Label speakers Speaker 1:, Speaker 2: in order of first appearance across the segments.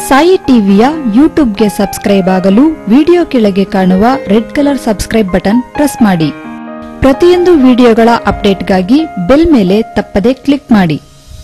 Speaker 1: ಸಾಯಿ ಟಿವಿಯ ಯೂಟ್ಯೂಬ್ಗೆ ಸಬ್ಸ್ಕ್ರೈಬ್ ಆಗಲು ವಿಡಿಯೋ ಕೆಳಗೆ ಕಾಣುವ red colour subscribe button press ಮಾಡಿ ಪ್ರತಿಯೊಂದು ವಿಡಿಯೋಗಳ ಅಪ್ಡೇಟ್ಗಾಗಿ ಬೆಲ್ ಮೇಲೆ ತಪ್ಪದೆ ಕ್ಲಿಕ್ ಮಾಡಿ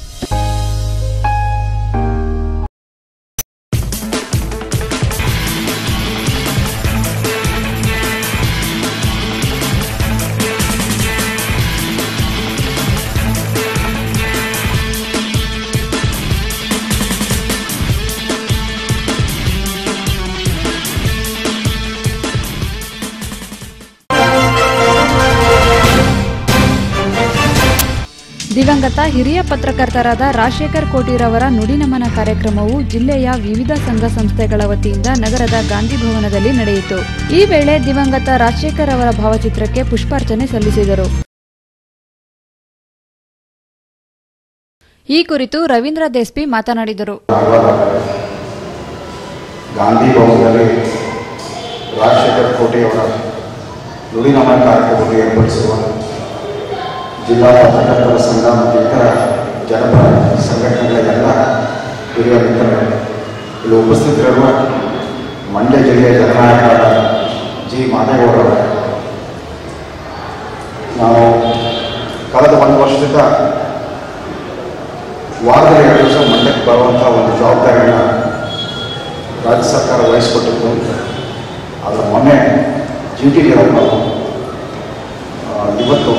Speaker 1: ದಿವಂಗತ ಹಿರಿಯ ಪತ್ರಕರ್ತರಾದ ರಾಜಶೇಖರ್ ಕೋಟಿರವರ ನುಡಿನಮನ ಕಾರ್ಯಕ್ರಮವು ಜಿಲ್ಲೆಯ ವಿವಿಧ ಸಂಘ ಸಂಸ್ಥೆಗಳ ವತಿಯಿಂದ ನಗರದ ಗಾಂಧಿ ಭವನದಲ್ಲಿ ನಡೆಯಿತು ಈ ವೇಳೆ ದಿವಂಗತ ರಾಜಶೇಖರ್ ಅವರ ಭಾವಚಿತ್ರಕ್ಕೆ ಪುಷ್ಪಾರ್ಚನೆ ಸಲ್ಲಿಸಿದರು ಈ ಕುರಿತು ರವೀಂದ್ರ ದೇಸ್ಪಿ ಮಾತನಾಡಿದರು
Speaker 2: ಗಾಂಧಿ ಭವನದಲ್ಲಿ ರಾಜಶೇಖರ್ ಕೋಟೆಯವರ ನುಡಿನಮನ ಕಾರ್ಯಕ್ರಮವನ್ನು ಏರ್ಪಡಿಸಿರುವ ಜಿಲ್ಲಾ ಪತ್ರಕರ್ತರ ಸಂಘ ಮತ್ತು ಇತರ ಜನಪರ ಸಂಘಟನೆಗಳ ಎಲ್ಲ ಹಿರಿಯ ಮಿತ್ರರು ಇಲ್ಲಿ ಉಪಸ್ಥಿತರಿರುವ ಮಂಡ್ಯ ಜಿಲ್ಲೆಯ ಜನನಾಯಕರಾದ ಜಿ ಮಾದೇಗೌಡರ ನಾವು ಕಳೆದ ಒಂದು ವರ್ಷದಿಂದ ವಾರದಲ್ಲಿ ಎರಡು ದಿವಸ ಮಂಡ್ಯಕ್ಕೆ ಬರುವಂಥ ಒಂದು ಜವಾಬ್ದಾರಿಯನ್ನು ರಾಜ್ಯ ಸರ್ಕಾರ ವಹಿಸಿಕೊಟ್ಟಿತ್ತು ಆದರೆ ಮೊನ್ನೆ ಡ್ಯೂಟಿಗೆ ನಾವು ಆ, ಇವತ್ತು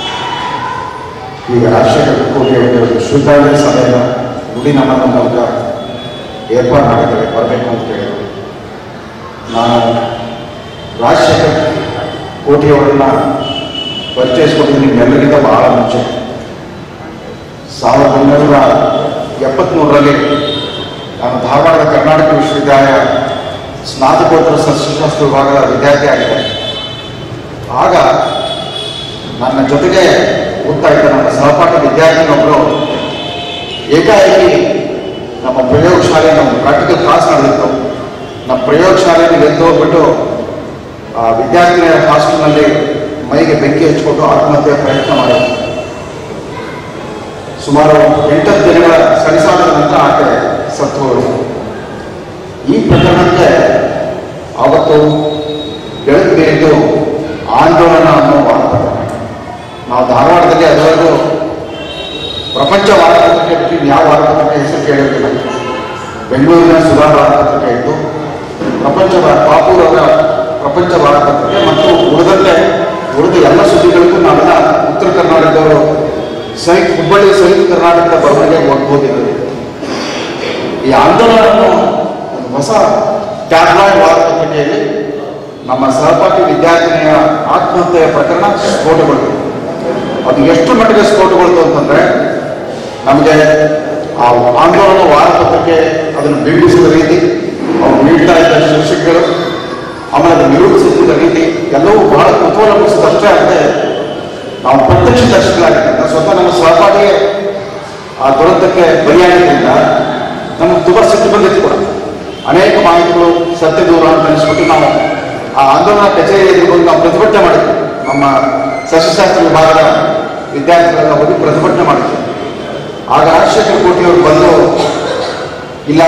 Speaker 2: ಈಗ ರಾಜಶೇಖರ ಕೋಟಿ ಅವರಿಗೆ ಶ್ರೀಕಾಂತ ಸಭೆಯ ನುಡಿ ನಮನ ಮೂಲಕ ಏರ್ಪಾಡು ಮಾಡಿದ್ದಾರೆ ಬರಬೇಕು ಅಂತ ಹೇಳಿದರು ನಾನು ರಾಜಶೇಖರ್ ಕೋಟಿಯವರನ್ನ ಪರಿಚಯಿಸ್ಕೊಂಡಿದ್ದು ನಿಮ್ಮೆಲ್ಲರಿಗಿಂತ ಬಹಳ ಮುಂಚೆ ಸಾವಿರದ ಒಂಬೈನೂರ ಎಪ್ಪತ್ತ್ಮೂರರಲ್ಲಿ ನಾನು ಧಾರವಾಡದ ಕರ್ನಾಟಕ ವಿಶ್ವವಿದ್ಯಾಲಯ ಸ್ನಾತಕೋತ್ತರ ಸಸ್ಯಶಾಸ್ತ್ರ ವಿಭಾಗದ ವಿದ್ಯಾರ್ಥಿ ಆಗಿದೆ ಆಗ ನನ್ನ ಜೊತೆಗೆ ಓದ್ತಾ ಇದ್ದ ನನ್ನ ಸಹಪಾಠಿ ವಿದ್ಯಾರ್ಥಿನೊಬ್ಬರು ಏಕಾಏಕಿ ನಮ್ಮ ಪ್ರಯೋಗಶಾಲೆ ನಮ್ಮ ಪ್ರಾಕ್ಟಿಕಲ್ ಕ್ಲಾಸ್ ನಡೆದಿತ್ತು ನಮ್ಮ ಪ್ರಯೋಗಶಾಲೆಯಲ್ಲಿ ಎದ್ದು ಹೋಗ್ಬಿಟ್ಟು ಆ ವಿದ್ಯಾರ್ಥಿನಿಯರ ಹಾಸ್ಟೆಲ್ನಲ್ಲಿ ಮೈಗೆ ಬೆಂಕಿ ಹಚ್ಕೊಂಡು ಆತ್ಮಹತ್ಯೆ ಪ್ರಯತ್ನ ಮಾಡಿದ್ರು ಸುಮಾರು ಎಂಟತ್ತು ದಿನಗಳ ಸರಿಸಾದ ನಂತರ ಆಕೆ ಸತ್ತು ಹೋದರು ಈ ಪ್ರಕರಣಕ್ಕೆ ಅವತ್ತು ಬೆಳಕು ಬೀರಿದ್ದು ಆಂದೋಲನ ಅನ್ನೋ ವಾರ್ತೆ ನಾವು ಧಾರವಾಡದಲ್ಲಿ ಅದರಲ್ಲೂ ಪ್ರಪಂಚ ವಾರಪತ್ರಿಕೆ ಬಿಟ್ಟು ಯಾವ ವಾರಪತ್ರಿಕೆ ಹೆಸರು ಕೇಳಿರಲಿಲ್ಲ ಬೆಂಗಳೂರಿನ ಸುಧಾ ವಾರಪತ್ರಿಕೆ ಇತ್ತು ಪ್ರಪಂಚ ವಾರ- ಪಾಪೂರ್ ಅವರ ಪ್ರಪಂಚ ವಾರಪತ್ರಿಕೆ ಮತ್ತು ಉಳಿದಂತೆ ಉಳಿದ ಎಲ್ಲ ಸುದ್ದಿಗಳಿಗೂ ನಾವೆಲ್ಲ ಉತ್ತರ ಕರ್ನಾಟಕದವರು ಸಹಿತ ಹುಬ್ಬಳ್ಳಿ ಸಹಿತ ಕರ್ನಾಟಕದ ಬರವಣಿಗೆ ಓದ್ಬೋದಿಲ್ಲ ಈ ಆಂದೋಲನವನ್ನು ಒಂದು ಹೊಸ ಟ್ಯಾಬ್ಲಾಯ್ಡ್ ವಾರಪತ್ರಿಕೆಯಲ್ಲಿ ನಮ್ಮ ಸಹಪಾಠಿ ವಿದ್ಯಾರ್ಥಿನಿಯ ಆತ್ಮಹತ್ಯೆಯ ಪ್ರಕರಣ ಸ್ಫೋಟಗೊಳ್ತು ಅದು ಎಷ್ಟು ಮಟ್ಟಿಗೆ ಸ್ಫೋಟಗೊಳ್ತು ಅಂತಂದ್ರೆ ನಮಗೆ ಆ ಆಂದೋಲನ ವಾರಪತ್ರಿಕೆ ಅದನ್ನು ಬಿಂಬಿಸಿದ ರೀತಿ ಅವ್ರು ನೀಡ್ತಾ ಇದ್ದ ಶೀರ್ಷಿಕೆಗಳು ಆಮೇಲೆ ಅದು ನಿರೂಪಿಸುತ್ತಿದ್ದ ರೀತಿ ಎಲ್ಲವೂ ಬಹಳ ಕುತೂಹಲ ಮೂಡಿಸಿದಷ್ಟೇ ಅಲ್ಲದೆ ನಾವು ಪ್ರತ್ಯಕ್ಷ ದರ್ಶಕರಾಗಿದ್ದರಿಂದ ಸ್ವತಃ ನಮ್ಮ ಸಹಪಾಠಿಗೆ ಆ ದುರಂತಕ್ಕೆ ಬಲಿಯಾಗಿದ್ದರಿಂದ ನಮಗೆ ತುಂಬ ಸಿಟ್ಟು ಬಂದಿತ್ತು ಕೂಡ ಅನೇಕ ಮಾಹಿತಿಗಳು ಸತ್ಯ ದೂರ ಅಂತ ಅನಿಸ್ಬಿಟ್ಟು ನಾವು ಆ ಆಂದೋಲನ ಕಚೇರಿ ಎದುರುಗೊಂಡು ನಾವು ಪ್ರತಿಭಟನೆ ಮಾಡಿದ್ವಿ ನಮ್ಮ ಸಸ್ಯಶಾಸ್ತ್ರ ವಿಭಾಗದ ವಿದ್ಯಾರ್ಥಿಗಳೆಲ್ಲ ಹೋಗಿ ಪ್ರತಿಭಟನೆ ಮಾಡಿದ್ವಿ ಆಗ ರಾಜಶೇಖರ್ ಕೋಟಿಯವರು ಬಂದು ಇಲ್ಲ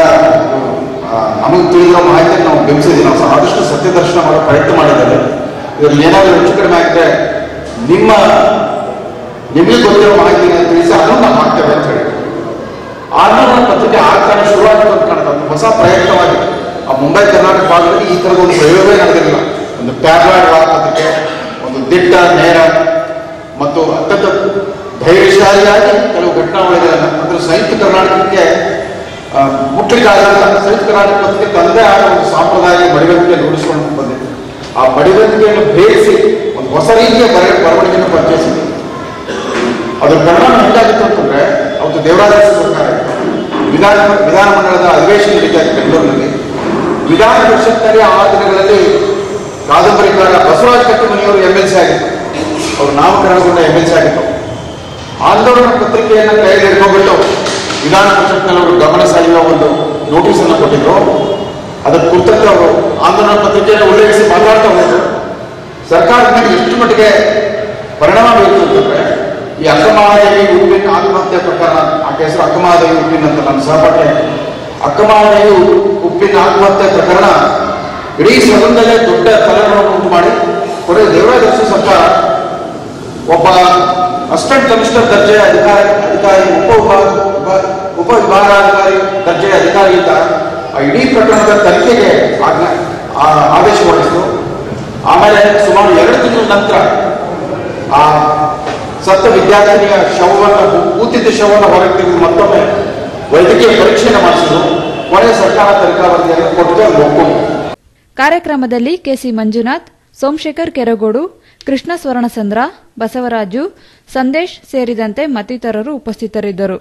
Speaker 2: ನಮಗೆ ತಿಳಿದಿರೋ ಮಾಹಿತಿಯನ್ನು ನಾವು ಬಿಂಬಿಸಿದ್ದೀವಿ ನಾವು ಆದಷ್ಟು ಸತ್ಯ ದರ್ಶನ ಮಾಡೋ ಪ್ರಯತ್ನ ಮಾಡಿದ್ದೇವೆ ಇದರಲ್ಲಿ ಏನಾದರೂ ಹೆಚ್ಚು ಕಡಿಮೆ ಆಗಿದ್ರೆ ನಿಮ್ಮ ನಿಮಗೆ ಗೊತ್ತಿರೋ ಮಾಹಿತಿನ ತಿಳಿಸಿ ಅದನ್ನು ನಾವು ಹಾಕ್ತೇವೆ ಅಂತ ಹೇಳಿ ಆಂದೋಲನ ಪತ್ರಿಕೆ ಆಗ್ತಾನೆ ಶುರುವಾಯಿತು ಅಂತ ಕಾಣುತ್ತೆ ಒಂದು ಹೊಸ ಪ್ರಯತ್ನವಾಗಿ ಆ ಮುಂಬೈ ಕರ್ನಾಟಕ ಭಾಗದಲ್ಲಿ ಈ ಥರದ ಒಂದು ಪ್ರಯೋಗವೇ ನಡೆದಿರಲಿಲ್ಲ ಒಂದು ಟ್ಯಾಬ್ಲಾಯ್ಡ್ ವಾರಪತ್ರಿಕೆ ಒಂದು ದಿಟ್ಟ ನೇರ ಮತ್ತು ಅತ್ಯಂತ ಧೈರ್ಯಶಾಲಿಯಾಗಿ ಕೆಲವು ಘಟನಾವಳಿಗಳನ್ನು ಅಂದರೆ ಸಂಯುಕ್ತ ಕರ್ನಾಟಕಕ್ಕೆ ಆ, ಮುಖ್ಯಕಾರರಾದ ಸಂಯುಕ್ತ ಕರ್ನಾಟಕ ಪತ್ರಿಕೆ ತಂದೆ ಆದ ಒಂದು ಸಾಂಪ್ರದಾಯಿಕ ಮಡಿವಂತಿಕೆ ರೂಢಿಸಿಕೊಂಡು ಬಂದಿದೆ ಆ ಮಡಿವಂತಿಕೆಯನ್ನು ಭೇದಿಸಿ ಒಂದು ಹೊಸ ರೀತಿಯ ಬರ ಬರವಣಿಗೆಯನ್ನು ಪರಿಚಯಿಸಿದೆ ಅದ್ರ ಪರಿಣಾಮ ಹೆಂಗಾಗಿತ್ತು ಅಂತಂದ್ರೆ ಅವತ್ತು ದೇವರಾಜ ಸರ್ಕಾರ ಇತ್ತು. ವಿಧಾನ ವಿಧಾನಮಂಡಲದ ಅಧಿವೇಶನ ನಡೀತಾ ಇತ್ತು ಬೆಂಗಳೂರಿನಲ್ಲಿ ವಿಧಾನ ಪರಿಷತ್ನಲ್ಲಿ ಆ ದಿನಗಳಲ್ಲಿ ಕಾದಂಬರಿಕಾರ ಬಸವರಾಜ ಕಟ್ಟಿಮನಿಯವರು ಎಂ ಎಲ್ ಸಿ ಆಗಿತ್ತು ಅವರು ನಾಮಕರಣಗೊಂಡ ಎಂ ಎಲ್ ಸಿ ಆಗಿತ್ತು ಆಂದೋಲನ ಪತ್ರಿಕೆಯನ್ನು ಕೈಯಲ್ಲಿ ಹಿಡ್ಕೊಂಡ್ಬಿಟ್ಟು ವಿಧಾನ ಪರಿಷತ್ನಲ್ಲಿ ಅವರು ಗಮನ ಸೆಳೆಯುವ ಒಂದು ನೋಟಿಸ್ ಅನ್ನು ಕೊಟ್ಟಿದ್ರು ಅದರ ಕುರಿತಂತೆ ಅವರು ಆಂದೋಲನ ಪತ್ರಿಕೆಯನ್ನು ಉಲ್ಲೇಖಿಸಿ ಮಾತಾಡ್ತಾ ಹೋದ್ರು ಸರ್ಕಾರದ ಮೇಲೆ ಎಷ್ಟು ಮಟ್ಟಿಗೆ ಪರಿಣಾಮ ಬೀರುತ್ತದೆ ಅಂತಂದ್ರೆ ಈ ಅಕ್ಕಮಹಾದೇವಿ ಉಪ್ಪಿನ ಆತ್ಮಹತ್ಯೆ ಪ್ರಕರಣ ಆಕೆ ಹೆಸರು ಅಕ್ಕಮಹಾದೇವಿ ಉಪ್ಪಿನ ಅಂತ ನನ್ನ ಸಹಪಾಠಿ ಅಕ್ಕಮಾದೇವಿ ಉಪ್ಪಿನ ಆತ್ಮಹತ್ಯೆ ಪ್ರಕರಣ ಇಡೀ ಸದನದಲ್ಲೇ ದೊಡ್ಡ ತಲೆನೋವನ್ನು ಉಂಟು ಮಾಡಿ ಕೊನೆ ದೇವರಾಜ ಅರಸು ಸರ್ಕಾರ ಒಬ್ಬ ಅಸಿಸ್ಟೆಂಟ್ ಕಮಿಷನರ್ ದರ್ಜೆಯ ಅಧಿಕಾರಿ ಅಧಿಕಾರಿ ಉಪ ವಿಭಾಗ ವಿಭಾ- ಉಪ ವಿಭಾಗಾಧಿಕಾರಿ ದರ್ಜೆಯ ಅಧಿಕಾರಿಯಿಂದ ಆ ಇಡೀ ಪ್ರಕರಣದ ತನಿಖೆಗೆ ಆಜ್ಞಾ ಆ- ಆದೇಶ ಹೊರಡಿಸಿತು ಆಮೇಲೆ ಸುಮಾರು ಎರಡು ತಿಂಗಳ ನಂತರ ಆ ಸತ್ತ ವಿದ್ಯಾರ್ಥಿನಿಯ ಶವವನ್ನು ಕೂತಿದ್ದ ಶವವನ್ನು ಹೊರಗೆ ತೆಗೆದು ಮತ್ತೊಮ್ಮೆ ವೈದ್ಯಕೀಯ ಪರೀಕ್ಷೆಯನ್ನು ಮಾಡಿಸಿದ್ರು ಕೊನೆ ಸರ್ಕಾರ ತನಿಖಾ ವರದಿಯನ್ನು ಕೊಟ್ಟು ಅದು ಒಪ್ಪಿಕೊಂಡು
Speaker 1: ಕಾರ್ಯಕ್ರಮದಲ್ಲಿ ಕೆಸಿ ಮಂಜುನಾಥ್ ಸೋಮಶೇಖರ್ ಕೆರಗೋಡು ಕೃಷ್ಣ ಸ್ವರ್ಣಚಂದ್ರ ಬಸವರಾಜು ಸಂದೇಶ್ ಸೇರಿದಂತೆ ಮತ್ತಿತರರು ಉಪಸ್ಥಿತರಿದ್ದರು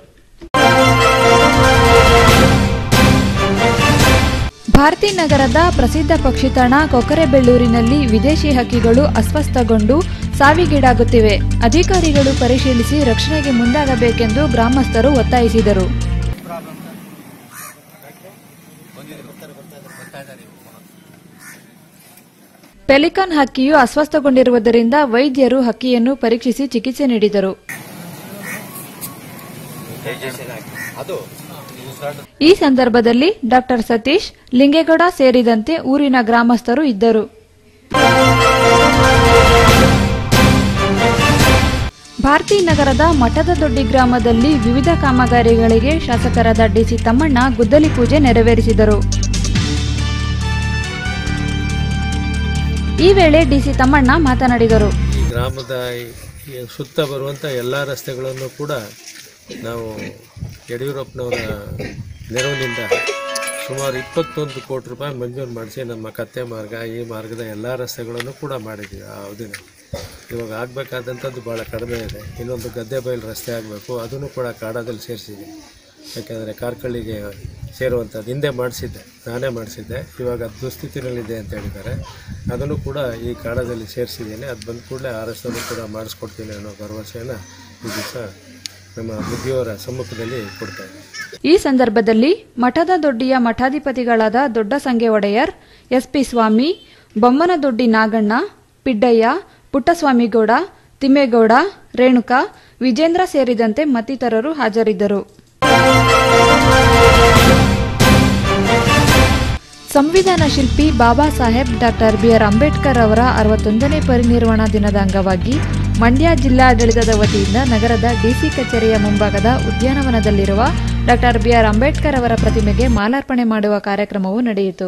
Speaker 1: ಭಾರತಿ ನಗರದ ಪ್ರಸಿದ್ಧ ಪಕ್ಷಿತಾಣ ಕೊಕ್ಕರೆಬೆಳ್ಳೂರಿನಲ್ಲಿ ವಿದೇಶಿ ಹಕ್ಕಿಗಳು ಅಸ್ವಸ್ಥಗೊಂಡು ಸಾವಿಗೀಡಾಗುತ್ತಿವೆ ಅಧಿಕಾರಿಗಳು ಪರಿಶೀಲಿಸಿ ರಕ್ಷಣೆಗೆ ಮುಂದಾಗಬೇಕೆಂದು ಗ್ರಾಮಸ್ಥರು ಒತ್ತಾಯಿಸಿದರು ಪೆಲಿಕಾನ್ ಹಕ್ಕಿಯು ಅಸ್ವಸ್ಥಗೊಂಡಿರುವುದರಿಂದ ವೈದ್ಯರು ಹಕ್ಕಿಯನ್ನು ಪರೀಕ್ಷಿಸಿ ಚಿಕಿತ್ಸೆ ನೀಡಿದರು ಈ ಸಂದರ್ಭದಲ್ಲಿ ಡಾಕ್ಟರ್ ಸತೀಶ್ ಲಿಂಗೇಗೌಡ ಸೇರಿದಂತೆ ಊರಿನ ಗ್ರಾಮಸ್ಥರು ಇದ್ದರು ಭಾರತಿ ನಗರದ ಮಠದ ದೊಡ್ಡಿ ಗ್ರಾಮದಲ್ಲಿ ವಿವಿಧ ಕಾಮಗಾರಿಗಳಿಗೆ ಶಾಸಕರಾದ ಡಿಸಿ ತಮ್ಮಣ್ಣ ಗುದ್ದಲಿ ಪೂಜೆ ನೆರವೇರಿಸಿದರು ಈ ವೇಳೆ ಡಿಸಿ ತಮ್ಮಣ್ಣ ಮಾತನಾಡಿದರು
Speaker 3: ಈ ಗ್ರಾಮದ ಈ ಸುತ್ತ ಬರುವಂಥ ಎಲ್ಲ ರಸ್ತೆಗಳನ್ನು ಕೂಡ ನಾವು ಯಡಿಯೂರಪ್ಪನವರ ನೆರವಿನಿಂದ ಸುಮಾರು ಇಪ್ಪತ್ತೊಂದು ಕೋಟಿ ರೂಪಾಯಿ ಮಂಜೂರು ಮಾಡಿಸಿ ನಮ್ಮ ಕತ್ತೆ ಮಾರ್ಗ ಈ ಮಾರ್ಗದ ಎಲ್ಲ ರಸ್ತೆಗಳನ್ನು ಕೂಡ ಮಾಡಿದ್ದೀವಿ ಆ ಅವಧಿನಲ್ಲಿ ಇವಾಗ ಆಗಬೇಕಾದಂಥದ್ದು ಭಾಳ ಕಡಿಮೆ ಇದೆ ಇನ್ನೊಂದು ಗದ್ದೆ ಬಯಲು ರಸ್ತೆ ಆಗಬೇಕು ಅದನ್ನು ಕೂಡ ಕಾಡಾದಲ್ಲಿ ಸೇರಿಸಿದೆ ಯಾಕೆಂದರೆ ಕಾರ್ಕಳ್ಳಿಗೆ ಸೇರುವಂಥದ್ದು ಹಿಂದೆ ಮಾಡಿಸಿದ್ದೆ ನಾನೇ ಮಾಡಿಸಿದ್ದೆ ಇವಾಗ ಅದು ದುಸ್ಥಿತಿನಲ್ಲಿದೆ ಅಂತ ಹೇಳಿದ್ದಾರೆ ಅದನ್ನು ಕೂಡ ಈ ಕಾಡದಲ್ಲಿ ಸೇರಿಸಿದ್ದೀನಿ ಅದು ಬಂದ ಕೂಡಲೇ ಆ ರಸ್ತೆಯನ್ನು ಕೂಡ ಮಾಡಿಸ್ಕೊಡ್ತೀನಿ ಅನ್ನೋ ಭರವಸೆಯನ್ನು ಈ ದಿವಸ ನಮ್ಮ ಬುದ್ಧಿಯವರ ಸಮ್ಮುಖದಲ್ಲಿ ಕೊಡ್ತಾ ಇದ್ದೀನಿ
Speaker 1: ಈ ಸಂದರ್ಭದಲ್ಲಿ ಮಠದ ದೊಡ್ಡಿಯ ಮಠಾಧಿಪತಿಗಳಾದ ದೊಡ್ಡ ಸಂಗೆ ಒಡೆಯರ್ ಎಸ್ಪಿ ಸ್ವಾಮಿ ಬೊಮ್ಮನದೊಡ್ಡಿ ನಾಗಣ್ಣ ಪಿಡ್ಡಯ್ಯ ಪುಟ್ಟಸ್ವಾಮಿಗೌಡ ತಿಮ್ಮೇಗೌಡ ರೇಣುಕಾ ವಿಜೇಂದ್ರ ಸೇರಿದಂತೆ ಮತ್ತಿತರರು ಹಾಜರಿದ್ದರು ಸಂವಿಧಾನ ಶಿಲ್ಪಿ ಬಾಬಾ ಸಾಹೇಬ್ ಡಾಕ್ಟರ್ ಬಿಆರ್ ಅಂಬೇಡ್ಕರ್ ಅವರ ಅರವತ್ತೊಂದನೇ ಪರಿನಿರ್ವಾಣ ದಿನದ ಅಂಗವಾಗಿ ಮಂಡ್ಯ ಜಿಲ್ಲಾಡಳಿತದ ವತಿಯಿಂದ ನಗರದ ಡಿಸಿ ಕಚೇರಿಯ ಮುಂಭಾಗದ ಉದ್ಯಾನವನದಲ್ಲಿರುವ ಡಾಕ್ಟರ್ ಬಿಆರ್ ಅಂಬೇಡ್ಕರ್ ಅವರ ಪ್ರತಿಮೆಗೆ ಮಾಲಾರ್ಪಣೆ ಮಾಡುವ ಕಾರ್ಯಕ್ರಮವು ನಡೆಯಿತು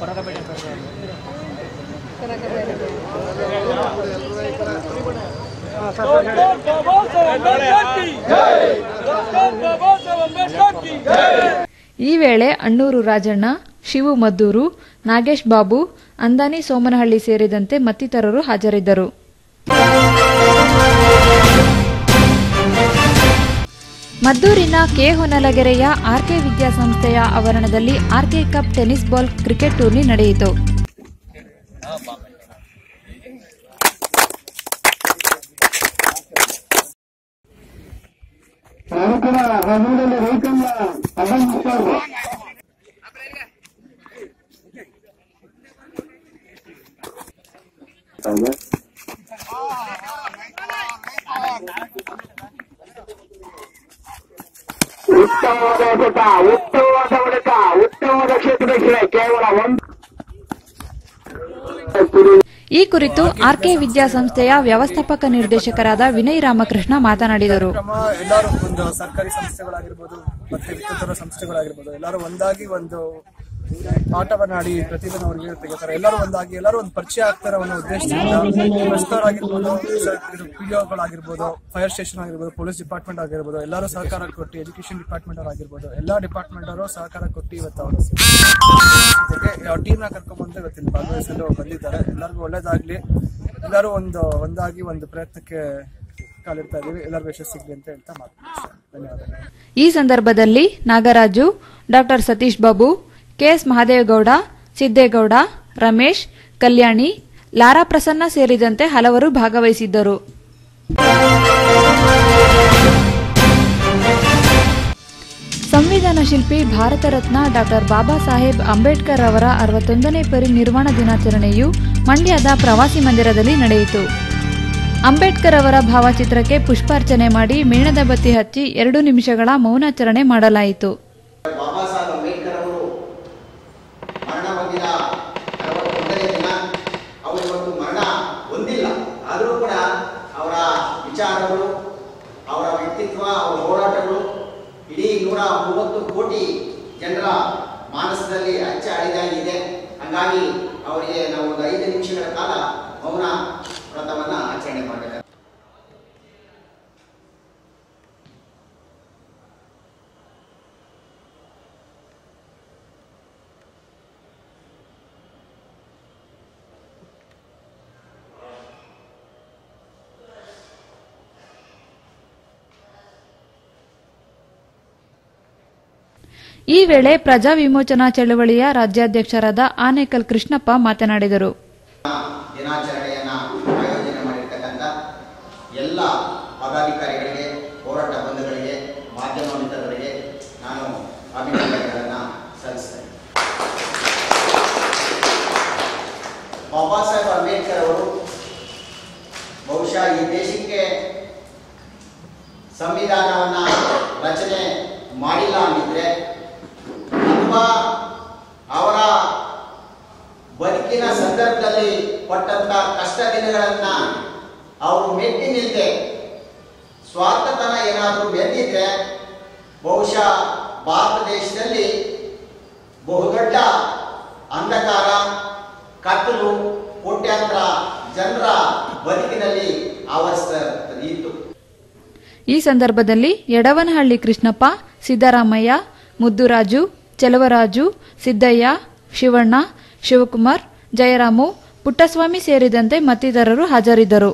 Speaker 1: ಈ ವೇಳೆ ಅಣ್ಣೂರು ರಾಜಣ್ಣ ಶಿವು ಮದ್ದೂರು ನಾಗೇಶ್ ಬಾಬು ಅಂದಾನಿ ಸೋಮನಹಳ್ಳಿ ಸೇರಿದಂತೆ ಮತ್ತಿತರರು ಹಾಜರಿದ್ದರು ಮದ್ದೂರಿನ ಕೆ ಹೊನಲಗೆರೆಯ ಆರ್ಕೆ ವಿದ್ಯಾಸಂಸ್ಥೆಯ ಆವರಣದಲ್ಲಿ R K cup tennis ball cricket tourney ನಡೆಯಿತು
Speaker 4: ಉತ್ತಮವಾದ ಹೊಡೆತ ಉತ್ತಮವಾದ ಹೊಡೆತ ಉತ್ತಮವಾದ ಕ್ಷೇತ್ರ ರಕ್ಷಣೆ ಕೇವಲ ಒಂದು
Speaker 1: ಈ ಕುರಿತು ಆರ್ಕೆ ವಿದ್ಯಾಸಂಸ್ಥೆಯ ವ್ಯವಸ್ಥಾಪಕ ನಿರ್ದೇಶಕರಾದ ವಿನಯ್ ರಾಮಕೃಷ್ಣ ಮಾತನಾಡಿದರು
Speaker 5: ಕ್ರಮ ಎಲ್ಲರೂ ಒಂದು ಸರ್ಕಾರಿ ಸಂಸ್ಥೆಗಳಾಗಿರ್ಬೋದು ಮತ್ತೆ ವಿಕೃತರ ಸಂಸ್ಥೆಗಳಾಗಿರ್ಬೋದು ಎಲ್ಲರೂ ಒಂದಾಗಿ ಒಂದು ಆಟವನ್ನಾಡಿ ಪ್ರತಿಭೆನ ಅವ್ರಿಗೆ ತೆಗಿತಾರೆ ಎಲ್ಲರೂ ಒಂದಾಗಿ ಎಲ್ಲರೂ ಒಂದು ಪರಿಚಯ ಆಗ್ತಾರೆ ಅನ್ನೋ ಉದ್ದೇಶದಿಂದ ರಸ್ತವರಾಗಿರ್ಬೋದು ಪಿಡಿಒಗಳಾಗಿರ್ಬೋದು ಫೈರ್ ಸ್ಟೇಷನ್ ಆಗಿರ್ಬೋದು ಪೊಲೀಸ್ ಡಿಪಾರ್ಟ್ಮೆಂಟ್ ಆಗಿರ್ಬೋದು ಎಲ್ಲರೂ ಸಹಕಾರ ಕೊಟ್ಟು ಎಜುಕೇಶನ್ ಡಿಪಾರ್ಟ್ಮೆಂಟ್ ಅವ್ರು ಆಗಿರ್ಬೋದು ಎಲ್ಲಾ ಡಿಪಾರ್ಟ್ಮೆಂಟ್ ಅವರು ಸಹಕಾರ ಕೊಟ್ಟು ಇವತ್ತು ಅವರು ಜೊತೆಗೆ ಟೀಮ್ ನ ಕರ್ಕೊಂಡ್ಬಂದು ಇವತ್ತಿನ ಭಾಗವಹಿಸಲು ಬಂದಿದ್ದಾರೆ ಎಲ್ಲರಿಗೂ ಒಳ್ಳೇದಾಗ್ಲಿ ಎಲ್ಲರೂ ಒಂದು ಒಂದಾಗಿ ಒಂದು ಪ್ರಯತ್ನಕ್ಕೆ ಕಾಲಿಡ್ತಾ ಇದೀವಿ ಎಲ್ಲರಿಗೂ ಯಶಸ್ಸು ಸಿಗ್ಲಿ ಅಂತ ಹೇಳ್ತಾ ಮಾತು ಧನ್ಯವಾದಗಳು
Speaker 1: ಈ ಸಂದರ್ಭದಲ್ಲಿ ನಾಗರಾಜು ಡಾಕ್ಟರ್ ಸತೀಶ್ ಬಾಬು ಕೆಎಸ್ ಮಹಾದೇವಗೌಡ ಸಿದ್ದೇಗೌಡ ರಮೇಶ್ ಕಲ್ಯಾಣಿ ಲಾರಾ ಪ್ರಸನ್ನ ಸೇರಿದಂತೆ ಹಲವರು ಭಾಗವಹಿಸಿದ್ದರು ಸಂವಿಧಾನ ಶಿಲ್ಪಿ ಭಾರತ ರತ್ನ ಡಾಕ್ಟರ್ ಬಾಬಾ ಸಾಹೇಬ್ ಅಂಬೇಡ್ಕರ್ ಅವರ ಅರವತ್ತೊಂದನೇ ಪರಿನಿರ್ವಾಣ ದಿನಾಚರಣೆಯು ಮಂಡ್ಯದ ಪ್ರವಾಸಿ ಮಂದಿರದಲ್ಲಿ ನಡೆಯಿತು ಅಂಬೇಡ್ಕರ್ ಅವರ ಭಾವಚಿತ್ರಕ್ಕೆ ಪುಷ್ಪಾರ್ಚನೆ ಮಾಡಿ ಮೇಣದ ಬತ್ತಿ ಹಚ್ಚಿ ಎರಡು ನಿಮಿಷಗಳ ಮೌನಾಚರಣೆ ಮಾಡಲಾಯಿತು
Speaker 6: ಬಾಬಾ ಸಾಹೇಬ್ ಅಂಬೇಡ್ಕರ್ ಅವರು ವಿಚಾರಗಳು ಅವರ ವ್ಯಕ್ತಿತ್ವ ಅವರ ಹೋರಾಟಗಳು ಇಡೀ ನೂರ ಮೂವತ್ತು ಕೋಟಿ ಜನರ ಮಾನಸದಲ್ಲಿ ಅಚ್ಚ ಅಳಿದಾಗಿದೆ ಹಾಗಾಗಿ ಅವರಿಗೆ ನಾವು ಒಂದು ಐದು ನಿಮಿಷಗಳ ಕಾಲ ಮೌನ ವ್ರತವನ್ನು ಆಚರಣೆ ಮಾಡಬೇಕು
Speaker 1: ಈ ವೇಳೆ ಪ್ರಜಾ ವಿಮೋಚನಾ ಚಳವಳಿಯ ರಾಜ್ಯಾಧ್ಯಕ್ಷರಾದ ಆನೇಕಲ್ ಕೃಷ್ಣಪ್ಪ ಮಾತನಾಡಿದರು
Speaker 6: ದಿನಾಚರಣೆಯನ್ನ ಆಯೋಜನೆ ಮಾಡಿರ್ತಕ್ಕಂಥ ಎಲ್ಲ ಪದಾಧಿಕಾರಿಗಳಿಗೆ ಹೋರಾಟ ಬಂಧುಗಳಿಗೆ ಮಾಧ್ಯಮ ಮಿತ್ರರಿಗೆ ನಾನು ಅಭಿನಂದನೆಗಳನ್ನು ಸಲ್ಲಿಸ್ತೇನೆ ಬಾಬಾ ಸಾಹೇಬ್ ಅಂಬೇಡ್ಕರ್ ಅವರು ಬಹುಶಃ ಈ ದೇಶಕ್ಕೆ ಸಂವಿಧಾನವನ್ನ ರಚನೆ ಮಾಡಿಲ್ಲ ಅಂದಿದ್ರೆ ಅಥವಾ ಅವರ ಬದುಕಿನ ಸಂದರ್ಭದಲ್ಲಿ ಪಟ್ಟಂತ ಕಷ್ಟ ದಿನಗಳನ್ನ ಅವರು ಮೆಟ್ಟಿ ನಿಲ್ಲದೆ ಸ್ವಾರ್ಥತನ ಏನಾದರೂ ಮೆದ್ದಿದ್ರೆ ಬಹುಶಃ ಭಾರತ ದೇಶದಲ್ಲಿ ಬಹುದೊಡ್ಡ ಅಂಧಕಾರ ಕತ್ತಲು ಕೋಟ್ಯಾಂತರ ಜನರ ಬದುಕಿನಲ್ಲಿ ಆವರಿಸ್ತಾ ಇತ್ತು
Speaker 1: ಈ ಸಂದರ್ಭದಲ್ಲಿ ಯಡವನಹಳ್ಳಿ ಕೃಷ್ಣಪ್ಪ ಸಿದ್ದರಾಮಯ್ಯ ಮುದ್ದುರಾಜು ಚೆಲುವರಾಜು ಸಿದ್ದಯ್ಯ ಶಿವಣ್ಣ ಶಿವಕುಮಾರ್ ಜಯರಾಮು ಪುಟ್ಟಸ್ವಾಮಿ ಸೇರಿದಂತೆ ಮತ್ತಿತರರು ಹಾಜರಿದ್ದರು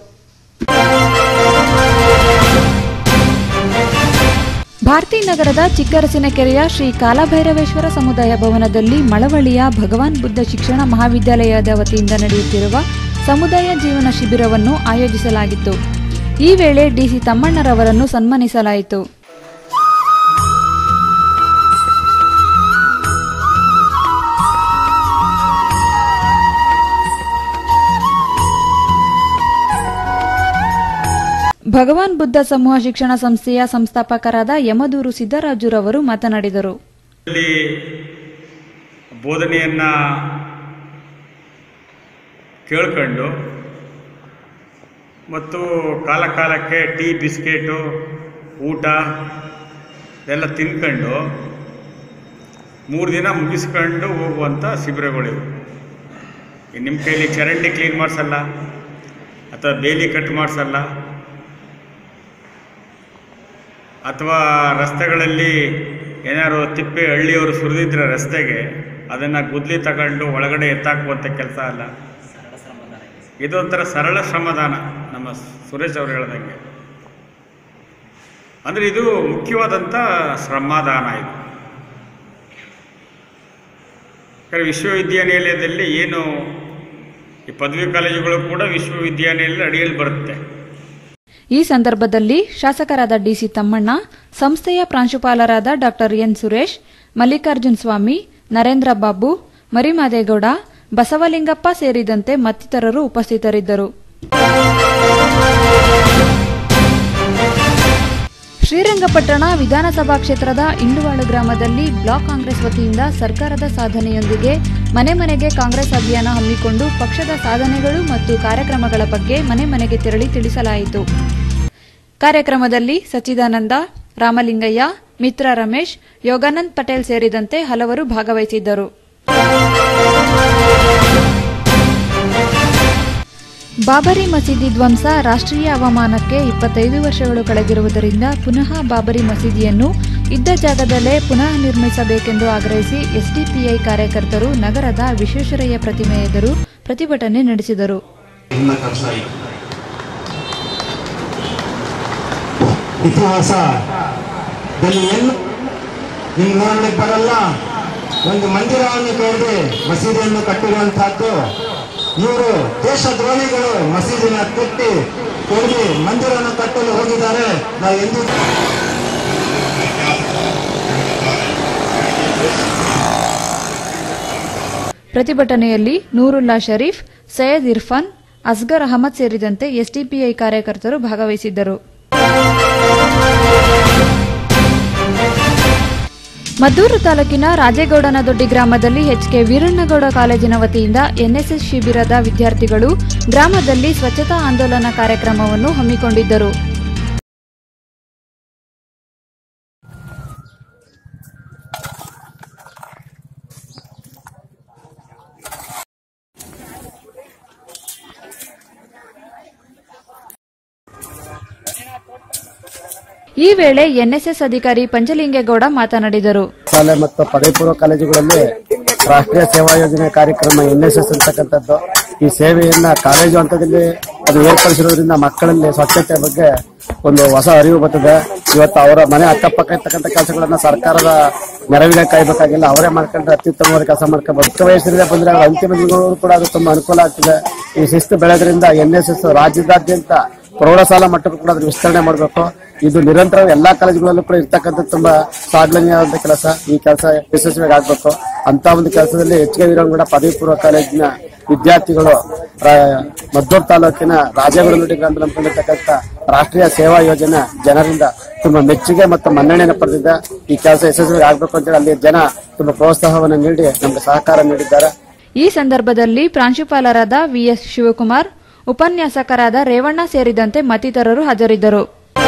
Speaker 1: ಭಾರತೀ ನಗರದ ಚಿಕ್ಕರಸಿನಕೆರೆಯ ಶ್ರೀ ಕಾಲಭೈರವೇಶ್ವರ ಸಮುದಾಯ ಭವನದಲ್ಲಿ ಮಳವಳ್ಳಿಯ ಭಗವಾನ್ ಬುದ್ಧ ಶಿಕ್ಷಣ ಮಹಾವಿದ್ಯಾಲಯದ ವತಿಯಿಂದ ನಡೆಯುತ್ತಿರುವ ಸಮುದಾಯ ಜೀವನ ಶಿಬಿರವನ್ನು ಆಯೋಜಿಸಲಾಗಿತ್ತು ಈ ವೇಳೆ ಡಿಸಿ ತಮ್ಮಣ್ಣರವರನ್ನು ಸನ್ಮಾನಿಸಲಾಯಿತು ಭಗವಾನ್ ಬುದ್ಧ ಸಮೂಹ ಶಿಕ್ಷಣ ಸಂಸ್ಥೆಯ ಸಂಸ್ಥಾಪಕರಾದ ಯಮದೂರು ಸಿದ್ದರಾಜುರವರು ಮಾತನಾಡಿದರು
Speaker 7: ಇಲ್ಲಿ ಬೋಧನೆಯನ್ನು ಕೇಳ್ಕೊಂಡು ಮತ್ತು ಕಾಲ ಕಾಲಕ್ಕೆ ಟೀ ಬಿಸ್ಕೆಟು ಊಟ ಎಲ್ಲ ತಿನ್ಕೊಂಡು ಮೂರು ದಿನ ಮುಗಿಸ್ಕೊಂಡು ಹೋಗುವಂಥ ಶಿಬಿರಗಳಿವು ಈ ನಿಮ್ಮ ಕೈಲಿ ಚರಂಡಿ ಕ್ಲೀನ್ ಮಾಡಿಸಲ್ಲ ಅಥವಾ ಬೇಲಿ ಕಟ್ ಮಾಡಿಸಲ್ಲ ಅಥವಾ ರಸ್ತೆಗಳಲ್ಲಿ ಏನಾದ್ರು ತಿಪ್ಪೆ ಹಳ್ಳಿಯವರು ಸುರಿದಿದ್ರೆ ರಸ್ತೆಗೆ ಅದನ್ನು ಗುದ್ಲಿ ತಗೊಂಡು ಒಳಗಡೆ ಎತ್ತಾಕುವಂಥ ಕೆಲಸ ಅಲ್ಲ ಇದೊಂಥರ ಸರಳ ಶ್ರಮದಾನ ನಮ್ಮ ಸುರೇಶ್ ಅವರು ಹೇಳ್ದಂಗೆ ಅಂದರೆ ಇದು ಮುಖ್ಯವಾದಂಥ ಶ್ರಮದಾನ ಇದು ಯಾಕಂದರೆ ವಿಶ್ವವಿದ್ಯಾನಿಲಯದಲ್ಲಿ ಏನು ಈ ಪದವಿ ಕಾಲೇಜುಗಳು ಕೂಡ ವಿಶ್ವವಿದ್ಯಾನಿಲಯದ ಅಡಿಯಲ್ಲಿ ಬರುತ್ತೆ
Speaker 1: ಈ ಸಂದರ್ಭದಲ್ಲಿ ಶಾಸಕರಾದ ಡಿಸಿ ತಮ್ಮಣ್ಣ ಸಂಸ್ಥೆಯ ಪ್ರಾಂಶುಪಾಲರಾದ ಡಾಕ್ಟರ್ ಎನ್ ಸುರೇಶ್ ಮಲ್ಲಿಕಾರ್ಜುನ್ ಸ್ವಾಮಿ ನರೇಂದ್ರ ಬಾಬು ಮರಿಮಾದೇಗೌಡ ಬಸವಲಿಂಗಪ್ಪ ಸೇರಿದಂತೆ ಮತ್ತಿತರರು ಉಪಸ್ಥಿತರಿದ್ದರು ಶ್ರೀರಂಗಪಟ್ಟಣ ವಿಧಾನಸಭಾ ಕ್ಷೇತ್ರದ ಇಂಡುವಾಳು ಗ್ರಾಮದಲ್ಲಿ ಬ್ಲಾಕ್ ಕಾಂಗ್ರೆಸ್ ವತಿಯಿಂದ ಸರ್ಕಾರದ ಸಾಧನೆಯೊಂದಿಗೆ ಮನೆ ಮನೆಗೆ ಕಾಂಗ್ರೆಸ್ ಅಭಿಯಾನ ಹಮ್ಮಿಕೊಂಡು ಪಕ್ಷದ ಸಾಧನೆಗಳು ಮತ್ತು ಕಾರ್ಯಕ್ರಮಗಳ ಬಗ್ಗೆ ಮನೆ ಮನೆಗೆ ತೆರಳಿ ತಿಳಿಸಲಾಯಿತು ಕಾರ್ಯಕ್ರಮದಲ್ಲಿ ಸಚ್ಚಿದಾನಂದ ರಾಮಲಿಂಗಯ್ಯ ಮಿತ್ರ ರಮೇಶ್ ಯೋಗಾನಂದ್ ಪಟೇಲ್ ಸೇರಿದಂತೆ ಹಲವರು ಭಾಗವಹಿಸಿದ್ದರು ಬಾಬರಿ ಮಸೀದಿ ಧ್ವಂಸ ರಾಷ್ಟ್ರೀಯ ಅವಮಾನಕ್ಕೆ ಇಪ್ಪತ್ತೈದು ವರ್ಷಗಳು ಕಳೆದಿರುವುದರಿಂದ ಪುನಃ ಬಾಬರಿ ಮಸೀದಿಯನ್ನು ಇದ್ದ ಜಾಗದಲ್ಲೇ ಪುನಃ ನಿರ್ಮಿಸಬೇಕೆಂದು ಆಗ್ರಹಿಸಿ ಎಸ್ಡಿಪಿಐ ಕಾರ್ಯಕರ್ತರು ನಗರದ ವಿಶ್ವೇಶ್ವರಯ್ಯ ಪ್ರತಿಮೆ ಎದುರು ಪ್ರತಿಭಟನೆ ನಡೆಸಿದರು
Speaker 8: ಇತಿಹಾಸದಲ್ಲಿ ಏನು ನಿಮ್ಗೆ ನೋಡ್ಲಿಕ್ಕೆ ಬರಲ್ಲ ಒಂದು ಮಂದಿರವನ್ನು ಕೈದು ಮಸೀದಿಯನ್ನು ಕಟ್ಟಿರುವಂತಹದ್ದು ಇವರು ದೇಶದ್ರೋಹಿಗಳು ಮಸೀದಿನ ಕಟ್ಟಿ ಕೊಡಿ ಮಂದಿರವನ್ನು ಕಟ್ಟಲು ಹೋಗಿದ್ದಾರೆ ನಾವು ಎಂದು
Speaker 1: ಪ್ರತಿಭಟನೆಯಲ್ಲಿ ನೂರುಲ್ಲಾ ಶರೀಫ್ ಸೈಯದ್ ಇರ್ಫಾನ್ ಅಸ್ಗರ್ ಅಹಮದ್ ಸೇರಿದಂತೆ ಎಸ್ಡಿಪಿಐ ಕಾರ್ಯಕರ್ತರು ಭಾಗವಹಿಸಿದ್ದರು ಮದ್ದೂರು ತಾಲೂಕಿನ ರಾಜೇಗೌಡನದೊಡ್ಡಿ ಗ್ರಾಮದಲ್ಲಿ ಎಚ್ಕೆ ವೀರಣ್ಣಗೌಡ ಕಾಲೇಜಿನ ವತಿಯಿಂದ ಎನ್ಎಸ್ಎಸ್ ಶಿಬಿರದ ವಿದ್ಯಾರ್ಥಿಗಳು ಗ್ರಾಮದಲ್ಲಿ ಸ್ವಚ್ಛತಾ ಆಂದೋಲನ ಕಾರ್ಯಕ್ರಮವನ್ನು ಹಮ್ಮಿಕೊಂಡಿದ್ದರು ಈ ವೇಳೆ ಎನ್ಎಸ್ಎಸ್ ಅಧಿಕಾರಿ ಪಂಚಲಿಂಗೇಗೌಡ ಮಾತನಾಡಿದರು
Speaker 9: ಶಾಲೆ ಮತ್ತು ಪದವಿ ಪೂರ್ವ ಕಾಲೇಜುಗಳಲ್ಲಿ ರಾಷ್ಟ್ರೀಯ ಸೇವಾ ಯೋಜನೆ ಕಾರ್ಯಕ್ರಮ ಎನ್ಎಸ್ಎಸ್ ಅಂತಕ್ಕಂಥದ್ದು ಈ ಸೇವೆಯನ್ನ ಕಾಲೇಜು ಹಂತದಲ್ಲಿ ಅದು ಏರ್ಪಡಿಸಿರೋದ್ರಿಂದ ಮಕ್ಕಳಲ್ಲಿ ಸ್ವಚ್ಛತೆ ಬಗ್ಗೆ ಒಂದು ಹೊಸ ಅರಿವು ಬರ್ತದೆ ಇವತ್ತು ಅವರ ಮನೆ ಅಕ್ಕಪಕ್ಕ ಇರ್ತಕ್ಕಂಥ ಕೆಲಸಗಳನ್ನ ಸರ್ಕಾರದ ನೆರವಿಗೆ ಕಾಯ್ಬೇಕಾಗಿಲ್ಲ ಅವರೇ ಮಾಡ್ಕೊಂಡ್ರೆ ಅತ್ಯುತ್ತಮವಾದ ಕೆಲಸ ಮಾಡ್ಕೋಬಹುದು ಚಿಕ್ಕ ವಯಸ್ಸಿನಿಂದ ಬಂದ್ರೆ ಅವ್ರ ಅಂತಿಮ ದಿನಗಳು ಕೂಡ ಅದು ತುಂಬಾ ಅನುಕೂಲ ಆಗ್ತದೆ ಈ ಶಿಸ್ತು ಬೆಳೆದ್ರಿಂದ ಎನ್ಎಸ್ಎಸ್ ರಾಜ್ಯದಾದ್ಯಂತ ಪ್ರೌಢಶಾಲಾ ಮಟ್ಟಕ್ಕೂ ಕೂಡ ಅದನ್ನ ವಿಸ್ತರಣೆ ಮಾಡಬೇಕು ಇದು ನಿರಂತರ ಎಲ್ಲಾ ಕಾಲೇಜುಗಳಲ್ಲೂ ಕೂಡ ಇರ್ತಕ್ಕಂಥ ತುಂಬಾ ಶ್ಲಾಘನೀಯವಾದ ಕೆಲಸ ಈ ಕೆಲಸ ಯಶಸ್ವಿಯಾಗಿ ಆಗ್ಬೇಕು ಅಂತ ಒಂದು ಕೆಲಸದಲ್ಲಿ ಹೆಚ್ಚಿಗೆ ವೀರಂಗೌಡ ಪದವಿ ಪೂರ್ವ ಕಾಲೇಜಿನ ವಿದ್ಯಾರ್ಥಿಗಳು ರಾ- ಮದ್ದೂರು ತಾಲೂಕಿನ ರಾಜಗುರುನುಡಿ ಗ್ರಾಮದಲ್ಲಿ ಹಮ್ಮಿಕೊಂಡಿರ್ತಕ್ಕಂಥ ರಾಷ್ಟ್ರೀಯ ಸೇವಾ ಯೋಜನೆ ಜನರಿಂದ ತುಂಬಾ ಮೆಚ್ಚುಗೆ ಮತ್ತು ಮನ್ನಣೆಯನ್ನು ಪಡೆದಿದೆ ಈ ಕೆಲಸ ಯಶಸ್ವಿ ಆಗ್ಬೇಕು ಅಂತೇಳಿ ಅಲ್ಲಿ ಜನ ತುಂಬಾ ಪ್ರೋತ್ಸಾಹವನ್ನು ನೀಡಿ ನಮಗೆ ಸಹಕಾರ ನೀಡಿದ್ದಾರೆ
Speaker 1: ಈ ಸಂದರ್ಭದಲ್ಲಿ ಪ್ರಾಂಶುಪಾಲರಾದ ವಿಎಸ್ ಶಿವಕುಮಾರ್ ಉಪನ್ಯಾಸಕರಾದ ರೇವಣ್ಣ ಸೇರಿದಂತೆ ಮತ್ತಿತರರು ಹಾಜರಿದ್ದರು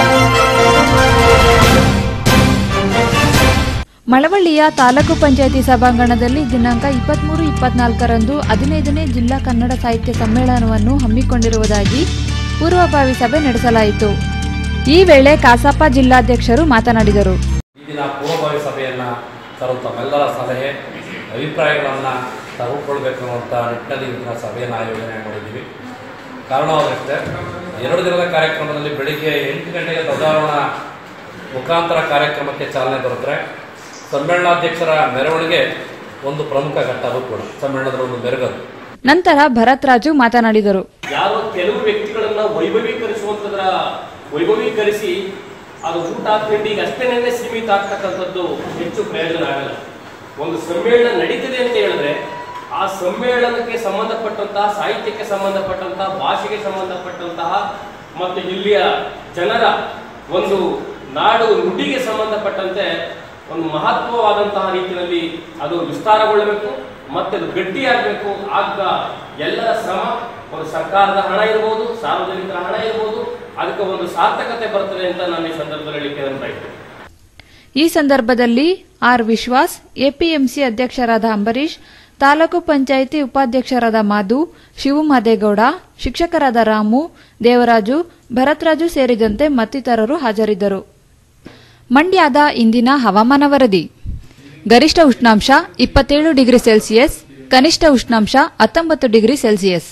Speaker 1: ಮಳವಳ್ಳಿಯ ತಾಲೂಕು ಪಂಚಾಯಿತಿ ಸಭಾಂಗಣದಲ್ಲಿ ದಿನಾಂಕ ಇಪ್ಪತ್ಮೂರು ಇಪ್ಪತ್ನಾಲ್ಕರಂದು ಹದಿನೈದನೇ ಜಿಲ್ಲಾ ಕನ್ನಡ ಸಾಹಿತ್ಯ ಸಮ್ಮೇಳನವನ್ನು ಹಮ್ಮಿಕೊಂಡಿರುವುದಾಗಿ ಪೂರ್ವಭಾವಿ ಸಭೆ ನಡೆಸಲಾಯಿತು ಈ ವೇಳೆ ಕಾಸಪ್ಪ ಜಿಲ್ಲಾಧ್ಯಕ್ಷರು ಮಾತನಾಡಿದರು
Speaker 10: ಈ ದಿನ ಪೂರ್ವಭಾವಿ ಸಭೆಯನ್ನು ತರುವ ತಮ್ಮೆಲ್ಲರ ಸಲಹೆ ಅಭಿಪ್ರಾಯಗಳನ್ನು ತೆಗೆದುಕೊಳ್ಬೇಕು ಅನ್ನುವಂಥ ನಿಟ್ಟಿನಲ್ಲಿ ಈ ದಿನ ಸಭೆಯನ್ನು ಆಯೋಜನೆ ಮಾಡಿದ್ದೀವಿ ಕಾರಣವಾದಷ್ಟೇ ಎರಡು ದಿನದ ಕಾರ್ಯಕ್ರಮದಲ್ಲಿ ಬೆಳಿಗ್ಗೆ ಎಂಟು ಗಂಟೆಗೆ ಧ್ವಜಾರೋಹಣ ಮುಖಾಂತರ ಕಾರ್ಯಕ್ರಮಕ್ಕೆ ಚಾಲನೆ ಬರುತ್ತಾರೆ ಸಮ್ಮೇಳನಾಧ್ಯಕ್ಷರ ಮೆರವಣಿಗೆ ಒಂದು ಪ್ರಮುಖ ಘಟ್ಟ ಅದು ಕೂಡ ಸಮ್ಮೇಳನದ ಒಂದು ಮೆರುಗದು
Speaker 1: ನಂತರ ಭರತ್ ರಾಜು ಮಾತನಾಡಿದರು
Speaker 11: ಯಾರೋ ಕೆಲವು ವ್ಯಕ್ತಿಗಳನ್ನ ವೈಭವೀಕರಿಸುವಂತದ್ರ ವೈಭವೀಕರಿಸಿ ಅದು ಊಟ ತಿಂಡಿಗೆ ಅಷ್ಟೇನೆ ಸೀಮಿತ ಆಗ್ತಕ್ಕಂಥದ್ದು ಹೆಚ್ಚು ಪ್ರಯೋಜನ ಆಗಲ್ಲ ಒಂದು ಸಮ್ಮೇಳನ ನಡೀತಿದೆ ಅಂತ ಹೇಳಿದ್ರೆ ಆ ಸಮ್ಮೇಳನಕ್ಕೆ ಸಂಬಂಧಪಟ್ಟಂತಹ ಸಾಹಿತ್ಯಕ್ಕೆ ಸಂಬಂಧಪಟ್ಟಂತಹ ಭಾಷೆಗೆ ಸಂಬಂಧಪಟ್ಟಂತಹ ಮತ್ತು ಇಲ್ಲಿಯ ಜನರ ಒಂದು ನಾಡು ನುಡಿಗೆ ಸಂಬಂಧಪಟ್ಟಂತೆ ಒಂದು ಮಹತ್ವವಾದಂತಹ ರೀತಿಯಲ್ಲಿ ಅದು ವಿಸ್ತಾರಗೊಳ್ಳಬೇಕು ಮತ್ತೆ ಅದು ಗಟ್ಟಿಯಾಗಬೇಕು ಆಗ ಎಲ್ಲರ ಶ್ರಮ ಒಂದು ಸರ್ಕಾರದ ಹಣ ಇರ್ಬೋದು ಸಾರ್ವಜನಿಕರ ಹಣ ಇರ್ಬೋದು ಅದಕ್ಕೆ ಒಂದು ಸಾರ್ಥಕತೆ ಬರ್ತದೆ ಅಂತ ನಾನು ಈ ಸಂದರ್ಭದಲ್ಲಿ ಹೇಳಿಕೆ ಅಂತ ಇದ್ದೇನೆ
Speaker 1: ಈ ಸಂದರ್ಭದಲ್ಲಿ ಆರ್ ವಿಶ್ವಾಸ್ ಎಪಿಎಂಸಿ ಅಧ್ಯಕ್ಷರಾದ ಅಂಬರೀಶ್ ತಾಲೂಕು ಪಂಚಾಯಿತಿ ಉಪಾಧ್ಯಕ್ಷರಾದ ಮಾಧು ಶಿವಮಾದೇಗೌಡ ಶಿಕ್ಷಕರಾದ ರಾಮು ದೇವರಾಜು ಭರತ್ರಾಜು ಸೇರಿದಂತೆ ಮತ್ತಿತರರು ಹಾಜರಿದ್ದರು ಮಂಡ್ಯದ ಇಂದಿನ ಹವಾಮಾನ ವರದಿ ಗರಿಷ್ಠ ಉಷ್ಣಾಂಶ ಇಪ್ಪತ್ತೇಳು ಡಿಗ್ರಿ ಸೆಲ್ಸಿಯಸ್ ಕನಿಷ್ಠ ಉಷ್ಣಾಂಶ ಹತ್ತೊಂಬತ್ತು ಡಿಗ್ರಿ ಸೆಲ್ಸಿಯಸ್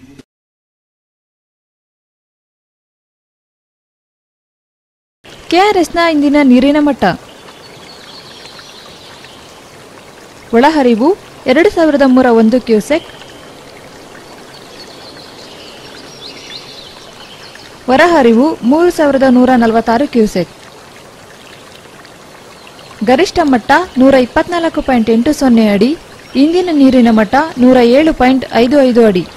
Speaker 1: ಕೆಆರ್ಎಸ್ನ ಇಂದಿನ ನೀರಿನ ಮಟ್ಟ ಒಳಹರಿವು ಎರಡು ಸಾವಿರದ ಮೂರ ಒಂದು ಕ್ಯೂಸೆಕ್ ಹೊರಹರಿವು ಮೂರು ಸಾವಿರದ ನೂರ ನಲವತ್ತಾರು ಕ್ಯೂಸೆಕ್ ಗರಿಷ್ಠ ಮಟ್ಟ ನೂರ ಇಪ್ಪತ್ನಾಲ್ಕು ಪಾಯಿಂಟ್ ಎಂಟು ಸೊನ್ನೆ ಅಡಿ ಇಂದಿನ ನೀರಿನ ಮಟ್ಟ ನೂರ ಏಳು ಪಾಯಿಂಟ್ ಐದು ಐದು ಅಡಿ